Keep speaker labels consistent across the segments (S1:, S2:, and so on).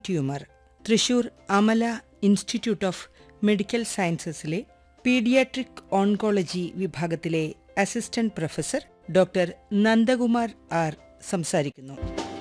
S1: tumour Thrissur Amala Institute of Medical സയൻസസിലെ paediatric oncology വിഭാഗത്തിലെ assistant professor doctor Nandakumar R സംസാരിക്കുന്നു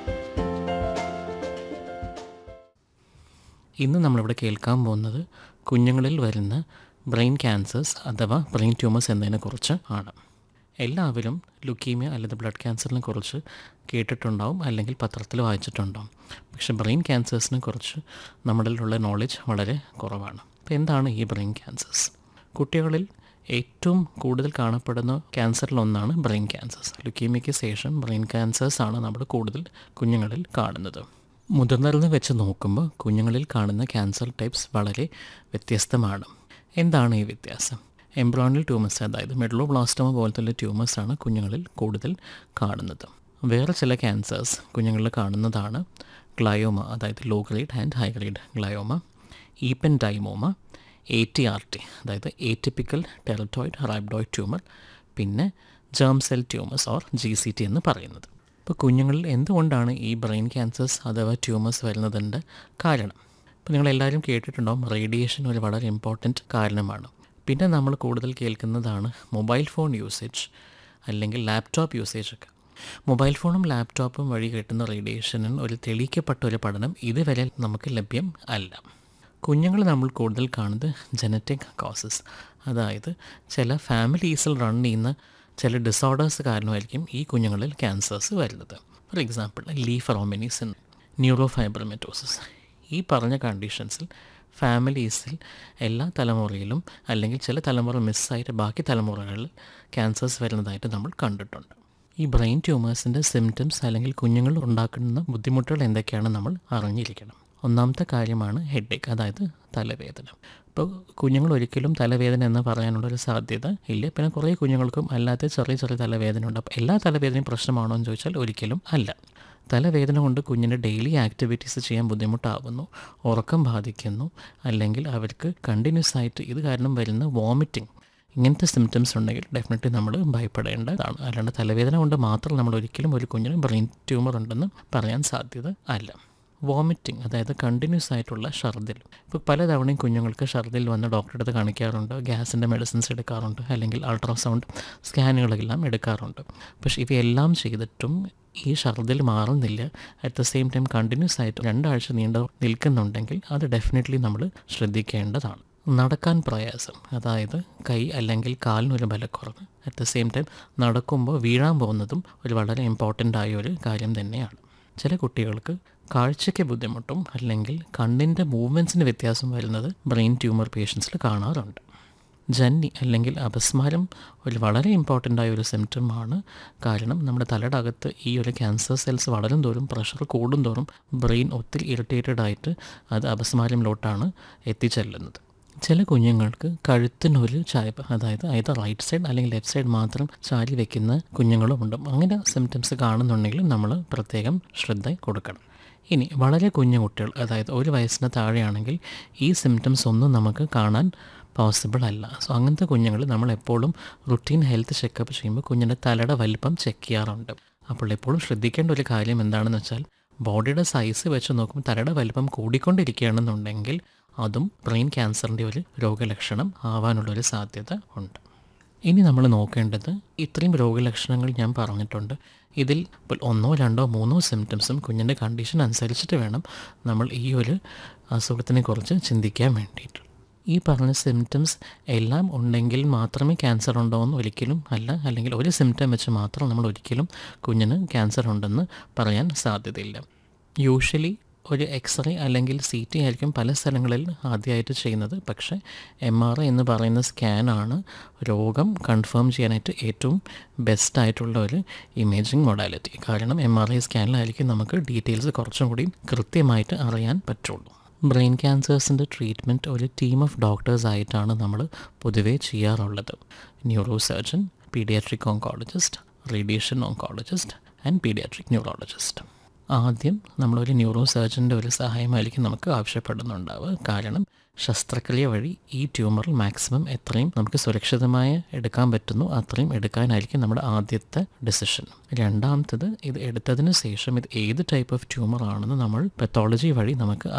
S2: ഇന്ന് നമ്മളിവിടെ കേൾക്കാൻ പോകുന്നത് കുഞ്ഞുങ്ങളിൽ വരുന്ന ബ്രെയിൻ ക്യാൻസേഴ്സ് അഥവാ ബ്രെയിൻ ട്യൂമേഴ്സ് എന്നതിനെക്കുറിച്ച് ആണ് എല്ലാവരും ലുക്കീമിയ അല്ലെങ്കിൽ ബ്ലഡ് ക്യാൻസറിനെ കുറിച്ച് കേട്ടിട്ടുണ്ടാവും അല്ലെങ്കിൽ പത്രത്തിൽ വായിച്ചിട്ടുണ്ടാവും പക്ഷേ ബ്രെയിൻ ക്യാൻസേഴ്സിനെ കുറിച്ച് നമ്മളിലുള്ള നോളജ് വളരെ കുറവാണ് അപ്പോൾ എന്താണ് ഈ ബ്രെയിൻ ക്യാൻസേഴ്സ് കുട്ടികളിൽ ഏറ്റവും കൂടുതൽ കാണപ്പെടുന്ന ക്യാൻസറിലൊന്നാണ് ബ്രെയിൻ ക്യാൻസേഴ്സ് ലുക്കീമിയയ്ക്ക് ശേഷം ബ്രെയിൻ ക്യാൻസേഴ്സ് ആണ് നമ്മൾ കൂടുതൽ കുഞ്ഞുങ്ങളിൽ കാണുന്നത് മുതിർന്നവരിൽ വെച്ച് നോക്കുമ്പോൾ കുഞ്ഞുങ്ങളിൽ കാണുന്ന ക്യാൻസർ ടൈപ്സ് വളരെ വ്യത്യസ്തമാണ് എന്താണ് ഈ വ്യത്യാസം എംബ്രോണിൽ ട്യൂമേഴ്സ് അതായത് മെഡ്ലോബ്ലാസ്റ്റോമ പോലത്തുള്ള ട്യൂമേഴ്സാണ് കുഞ്ഞുങ്ങളിൽ കൂടുതൽ കാണുന്നത് വേറെ ചില ക്യാൻസേഴ്സ് കുഞ്ഞുങ്ങളിൽ കാണുന്നതാണ് ഗ്ലയോമ അതായത് low grade and high grade glioma ependymoma A T R T അതായത് ഏറ്റിപ്പിക്കൽ ടെററ്റോയിഡ് റൈബ്ഡോയിഡ് ട്യൂമർ പിന്നെ germ cell tumours or G C T എന്ന് പറയുന്നത് ഇപ്പോൾ കുഞ്ഞുങ്ങളിൽ എന്തുകൊണ്ടാണ് ഈ ബ്രെയിൻ ക്യാൻസേഴ്സ് അഥവാ ട്യൂമേഴ്സ് വരുന്നതിൻ്റെ കാരണം ഇപ്പോൾ നിങ്ങളെല്ലാവരും കേട്ടിട്ടുണ്ടാവും റേഡിയേഷൻ ഒരു വളരെ ഇമ്പോർട്ടൻറ്റ് കാരണമാണ് പിന്നെ നമ്മൾ കൂടുതൽ കേൾക്കുന്നതാണ് മൊബൈൽ ഫോൺ യൂസേജ് അല്ലെങ്കിൽ ലാപ്ടോപ്പ് യൂസേജ് ഒക്കെ മൊബൈൽ ഫോണും ലാപ്ടോപ്പും വഴി കിട്ടുന്ന റേഡിയേഷനും ഒരു തെളിയിക്കപ്പെട്ട ഒരു പഠനം ഇതുവരെ നമുക്ക് ലഭ്യം അല്ല കുഞ്ഞുങ്ങൾ നമ്മൾ കൂടുതൽ കാണുന്നത് ജനറ്റിക് കോസസ് അതായത് ചില ഫാമിലീസിൽ റൺ ചെയ്യുന്ന ചില ഡിസോർഡേഴ്സ് കാരണമായിരിക്കും ഈ കുഞ്ഞുങ്ങളിൽ ക്യാൻസേഴ്സ് വരുന്നത് ഫോർ എക്സാമ്പിൾ ലീഫറോമിനിസ് ന്യൂറോ ഫൈബ്രമെറ്റോസിസ് ഈ പറഞ്ഞ കണ്ടീഷൻസിൽ ഫാമിലീസിൽ എല്ലാ തലമുറയിലും അല്ലെങ്കിൽ ചില തലമുറ മിസ്സായിട്ട് ബാക്കി തലമുറകളിൽ ക്യാൻസേഴ്സ് വരുന്നതായിട്ട് നമ്മൾ കണ്ടിട്ടുണ്ട് ഈ ബ്രെയിൻ ട്യൂമേഴ്സിൻ്റെ സിംറ്റംസ് അല്ലെങ്കിൽ കുഞ്ഞുങ്ങൾ ഉണ്ടാക്കുന്ന ബുദ്ധിമുട്ടുകൾ എന്തൊക്കെയാണെന്ന് നമ്മൾ അറിഞ്ഞിരിക്കണം ഒന്നാമത്തെ കാര്യമാണ് ഹെഡേക്ക് അതായത് തലവേദന ഇപ്പോൾ കുഞ്ഞുങ്ങൾ ഒരിക്കലും തലവേദന എന്ന് പറയാനുള്ളൊരു സാധ്യത ഇല്ല പിന്നെ കുറേ കുഞ്ഞുങ്ങൾക്കും അല്ലാത്ത ചെറിയ ചെറിയ തലവേദന ഉണ്ട് അപ്പോൾ എല്ലാ തലവേദനയും പ്രശ്നമാണോ എന്ന് ചോദിച്ചാൽ ഒരിക്കലും അല്ല തലവേദന കൊണ്ട് കുഞ്ഞിന് ഡെയിലി ആക്ടിവിറ്റീസ് ചെയ്യാൻ ബുദ്ധിമുട്ടാവുന്നു ഉറക്കം ബാധിക്കുന്നു അല്ലെങ്കിൽ അവർക്ക് കണ്ടിന്യൂസ് ആയിട്ട് ഇത് കാരണം വരുന്ന വോമിറ്റിംഗ് ഇങ്ങനത്തെ സിംറ്റംസ് ഉണ്ടെങ്കിൽ ഡെഫിനറ്റ്ലി നമ്മൾ ഭയപ്പെടേണ്ടതാണ് അല്ലാണ്ട് തലവേദന കൊണ്ട് മാത്രം നമ്മൾ ഒരിക്കലും ഒരു കുഞ്ഞിന് ബ്രെയിൻ ട്യൂമർ ഉണ്ടെന്ന് പറയാൻ സാധ്യത അല്ല വോമിറ്റിംഗ് അതായത് കണ്ടിന്യൂസ് ആയിട്ടുള്ള ഛർദിൽ ഇപ്പോൾ പലതവണയും കുഞ്ഞുങ്ങൾക്ക് ഛർദിൽ വന്ന് ഡോക്ടറെ അടുത്ത് കാണിക്കാറുണ്ട് ഗ്യാസിൻ്റെ മെഡിസിൻസ് എടുക്കാറുണ്ട് അല്ലെങ്കിൽ അൾട്രാസൗണ്ട് സ്കാനുകളെല്ലാം എടുക്കാറുണ്ട് പക്ഷേ ഇവയെല്ലാം ചെയ്തിട്ടും ഈ ഛർദിൽ മാറുന്നില്ല at the same time continuous ആയിട്ട് രണ്ടാഴ്ച നീണ്ട നിൽക്കുന്നുണ്ടെങ്കിൽ അത് ഡെഫിനറ്റ്ലി നമ്മൾ ശ്രദ്ധിക്കേണ്ടതാണ് നടക്കാൻ പ്രയാസം അതായത് കൈ അല്ലെങ്കിൽ കാലിനൊരു ബലക്കുറവ് അറ്റ് ദ സെയിം ടൈം നടക്കുമ്പോൾ വീഴാൻ പോകുന്നതും ഒരു വളരെ ഇമ്പോർട്ടൻ്റ് ആയ ഒരു കാര്യം തന്നെയാണ് ചില കുട്ടികൾക്ക് കാഴ്ചയ്ക്ക് ബുദ്ധിമുട്ടും അല്ലെങ്കിൽ കണ്ണിൻ്റെ മൂവ്മെൻറ്റ്സിന് വ്യത്യാസം വരുന്നത് ബ്രെയിൻ ട്യൂമർ പേഷ്യൻസിൽ കാണാറുണ്ട് ജന്നി അല്ലെങ്കിൽ അപസ്മാരം ഒരു വളരെ ഇമ്പോർട്ടൻ്റ് ആയ ഒരു സിംറ്റമാണ് കാരണം നമ്മുടെ തലയുടെ അകത്ത് ഈ ഒരു ക്യാൻസർ സെൽസ് വളരും തോറും പ്രഷർ കൂടും തോറും ബ്രെയിൻ ഒത്തിരി ഇറിറ്റേറ്റഡ് ആയിട്ട് അത് അപസ്മാരത്തിലോട്ടാണ് എത്തിച്ചെല്ലുന്നത് ചില കുഞ്ഞുങ്ങൾക്ക് കഴുത്തിനൊരു ചായ്പ് അതായത് അതായത് റൈറ്റ് സൈഡ് അല്ലെങ്കിൽ ലെഫ്റ്റ് സൈഡ് മാത്രം ചാരി വെക്കുന്ന കുഞ്ഞുങ്ങളും ഉണ്ട് അങ്ങനെ സിംറ്റംസ് കാണുന്നുണ്ടെങ്കിൽ നമ്മൾ പ്രത്യേകം ശ്രദ്ധ കൊടുക്കണം ഇനി വളരെ കുഞ്ഞു കുട്ടികൾ അതായത് ഒരു വയസ്സിന് താഴെയാണെങ്കിൽ ഈ സിംറ്റംസ് ഒന്നും നമുക്ക് കാണാൻ പോസിബിൾ അല്ല സോ അങ്ങനത്തെ കുഞ്ഞുങ്ങൾ നമ്മൾ എപ്പോഴും റുട്ടീൻ ഹെൽത്ത് ചെക്കപ്പ് ചെയ്യുമ്പോൾ കുഞ്ഞിൻ്റെ തലയുടെ വലിപ്പം ചെക്ക് ചെയ്യാറുണ്ട് അപ്പോൾ എപ്പോഴും ശ്രദ്ധിക്കേണ്ട ഒരു കാര്യം എന്താണെന്ന് വെച്ചാൽ ബോഡിയുടെ സൈസ് വെച്ച് നോക്കുമ്പോൾ തലയുടെ വലിപ്പം കൂടിക്കൊണ്ടിരിക്കുകയാണെന്നുണ്ടെങ്കിൽ അതും ബ്രെയിൻ ക്യാൻസറിൻ്റെ ഒരു രോഗലക്ഷണം ആവാനുള്ളൊരു സാധ്യത ഉണ്ട് ഇനി നമ്മൾ നോക്കേണ്ടത് ഇത്രയും രോഗലക്ഷണങ്ങൾ ഞാൻ പറഞ്ഞിട്ടുണ്ട് ഇതിൽ ഇപ്പോൾ ഒന്നോ രണ്ടോ മൂന്നോ സിംറ്റംസും കുഞ്ഞിൻ്റെ കണ്ടീഷൻ അനുസരിച്ചിട്ട് വേണം നമ്മൾ ഈ ഒരു അസുഖത്തിനെ കുറിച്ച് ചിന്തിക്കാൻ വേണ്ടിയിട്ട് ഈ പറഞ്ഞ സിംറ്റംസ് എല്ലാം ഉണ്ടെങ്കിൽ മാത്രമേ ക്യാൻസർ ഉണ്ടോ എന്ന് ഒരിക്കലും അല്ല അല്ലെങ്കിൽ ഒരു സിംറ്റം വെച്ച് മാത്രം നമ്മൾ ഒരിക്കലും കുഞ്ഞിന് ക്യാൻസർ ഉണ്ടെന്ന് പറയാൻ സാധ്യതയില്ല യൂഷ്വലി ഒരു എക്സ്റേ അല്ലെങ്കിൽ സി ടി ആയിരിക്കും പല സ്ഥലങ്ങളിൽ ആദ്യമായിട്ട് ചെയ്യുന്നത് പക്ഷേ എം ആർ ഐ എന്ന് പറയുന്ന സ്കാനാണ് രോഗം കൺഫേം ചെയ്യാനായിട്ട് ഏറ്റവും ബെസ്റ്റ് ആയിട്ടുള്ള ഒരു ഇമേജിംഗ് മൊഡാലിറ്റി കാരണം എം ആർ ഐ സ്കാനിലായിരിക്കും നമുക്ക് ഡീറ്റെയിൽസ് കുറച്ചും കൂടി കൃത്യമായിട്ട് അറിയാൻ പറ്റുള്ളൂ ബ്രെയിൻ ക്യാൻസേഴ്സിൻ്റെ ട്രീറ്റ്മെൻറ്റ് ഒരു ടീം ഓഫ് ഡോക്ടേഴ്സ് ആയിട്ടാണ് നമ്മൾ പൊതുവേ ചെയ്യാറുള്ളത് neurosurgeon paediatric oncologist radiation oncologist and paediatric neurologist ആദ്യം നമ്മളൊരു ന്യൂറോ സർജൻ്റെ ഒരു സഹായമായിരിക്കും നമുക്ക് ആവശ്യപ്പെടുന്നുണ്ടാവുക കാരണം ശസ്ത്രക്രിയ വഴി ഈ ട്യൂമർ മാക്സിമം എത്രയും നമുക്ക് സുരക്ഷിതമായി എടുക്കാൻ പറ്റുന്നു അത്രയും എടുക്കാനായിരിക്കും നമ്മുടെ ആദ്യത്തെ ഡെസിഷൻ രണ്ടാമത്തത് ഇത് എടുത്തതിന് ശേഷം ഇത് ഏത് ടൈപ്പ് ഓഫ് ട്യൂമർ ആണെന്ന് നമ്മൾ പെത്തോളജി വഴി നമുക്ക്